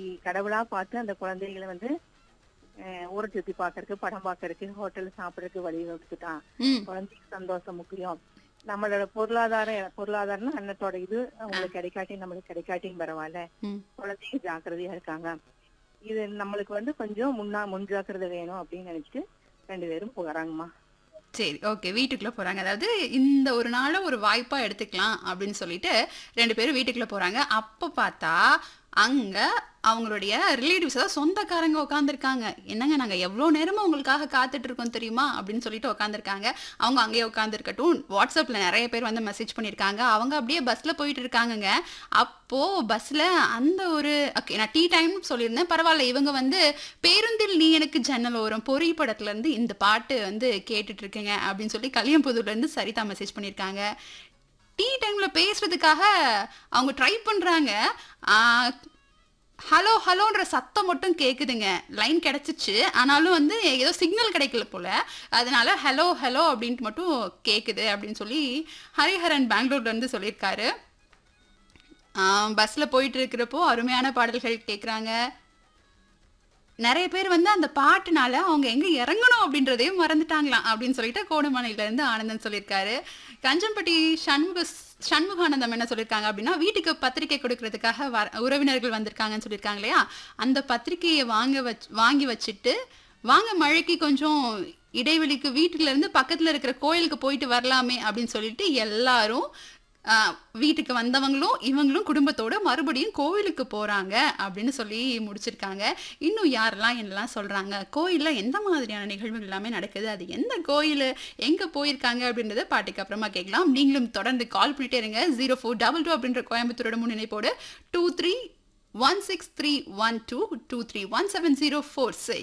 இன்னைக்கு கடவுளா பார்த்து அந்த குழந்தைகளை வந்து அஹ், ஊரை சுத்தி பார்க்கறதுக்கு படம் பார்க்கறதுக்கு ஹோட்டல் சாப்பிடறதுக்கு வழி வகுத்துட்டான் ம் குழந்தைக்கு சந்தோஷம் முக்கியம் நம்மளோட பொருளாதார பொருளாதாரம்னா அன்னத்தோட இது அவங்களுக்கு கிடைக்காட்டி நம்மளுக்கு கிடைக்காட்டியும் பரவாயில்ல ம் குழந்தைங்க ஜாக்கிரதையா இருக்காங்க இது நம்மளுக்கு வந்து கொஞ்சம் முன்னா முன் ஜாக்கிரதை வேணும் அப்படின்னு நினைச்சிட்டு ரெண்டு பேரும் போறாங்கம்மா சரி ஓகே வீட்டுக்குள்ள போறாங்க அதாவது இந்த ஒரு நாளை ஒரு வாய்ப்பா எடுத்துக்கலாம் அப்படின்னு சொல்லிட்டு ரெண்டு பேரும் வீட்டுக்குள்ள போறாங்க அப்ப பார்த்தா அங்க அவங்களுடைய ரிலேட்டிவ்ஸ் அதாவது சொந்தக்காரங்க உட்காந்துருக்காங்க என்னங்க நாங்க எவ்வளோ நேரமா உங்களுக்காக காத்துட்டு இருக்கோம் தெரியுமா அப்படின்னு சொல்லிட்டு உட்காந்துருக்காங்க அவங்க அங்கேயே உட்காந்துருக்கட்டும் வாட்ஸ்அப்ல நிறைய பேர் வந்து மெசேஜ் பண்ணியிருக்காங்க அவங்க அப்படியே பஸ்ல போயிட்டு இருக்காங்கங்க அப்போ பஸ்ல அந்த ஒரு ஓகே நான் டீ டைம் சொல்லியிருந்தேன் பரவாயில்ல இவங்க வந்து பேருந்தில் நீ எனக்கு ஜன்னல் ஓரம் பொறி படத்துல இருந்து இந்த பாட்டு வந்து கேட்டுட்டு இருக்கேங்க அப்படின்னு சொல்லி கலியம்புதூர்ல இருந்து சரிதா மெசேஜ் பண்ணியிருக்காங்க டீ டைம்ல பேசுறதுக்காக அவங்க ட்ரை பண்றாங்க ஹலோ ஹலோன்ற சத்தம் மட்டும் கேக்குதுங்க லைன் கிடைச்சிச்சு ஆனாலும் வந்து ஏதோ சிக்னல் கிடைக்கல போல அதனால ஹலோ ஹலோ அப்படின்ட்டு மட்டும் கேக்குது அப்படின்னு சொல்லி ஹரிஹரன் பெங்களூர்ல இருந்து சொல்லியிருக்காரு பஸ்ல போயிட்டு இருக்கிறப்போ அருமையான பாடல்கள் கேட்குறாங்க நிறைய பேர் வந்து அந்த பாட்டுனால அவங்க எங்க இறங்கணும் அப்படின்றதையும் மறந்துட்டாங்களாம் அப்படின்னு சொல்லிட்டு கோடுமலையில இருந்து ஆனந்தன் சொல்லியிருக்காரு கஞ்சம்பட்டி சண்முக சண்முகானந்தம் என்ன சொல்லியிருக்காங்க அப்படின்னா வீட்டுக்கு பத்திரிக்கை கொடுக்கறதுக்காக வர உறவினர்கள் வந்திருக்காங்கன்னு சொல்லியிருக்காங்க இல்லையா அந்த பத்திரிக்கையை வாங்க வச் வாங்கி வச்சுட்டு வாங்க மழைக்கு கொஞ்சம் இடைவெளிக்கு வீட்டுல இருந்து பக்கத்துல இருக்கிற கோயிலுக்கு போயிட்டு வரலாமே அப்படின்னு சொல்லிட்டு எல்லாரும் ஆஹ், வீட்டுக்கு வந்தவங்களும் இவங்களும் குடும்பத்தோட மறுபடியும் கோவிலுக்கு போறாங்க அப்படின்னு சொல்லி முடிச்சிருக்காங்க இன்னும் யாரெல்லாம் என்னெல்லாம் சொல்றாங்க கோயில்ல எந்த மாதிரியான நிகழ்வுகள் எல்லாமே நடக்குது அது எந்த கோயில் எங்க போயிருக்காங்க அப்படின்றத பாட்டுக்கு அப்புறமா கேட்கலாம் நீங்களும் தொடர்ந்து கால் பண்ணிட்டே இருங்க ஜீரோ ஃபோர் டபுள் டூ அப்படின்ற கோயம்புத்தூரோட முன்னிணைப்போடு two three one six three one two two three one seven zero four six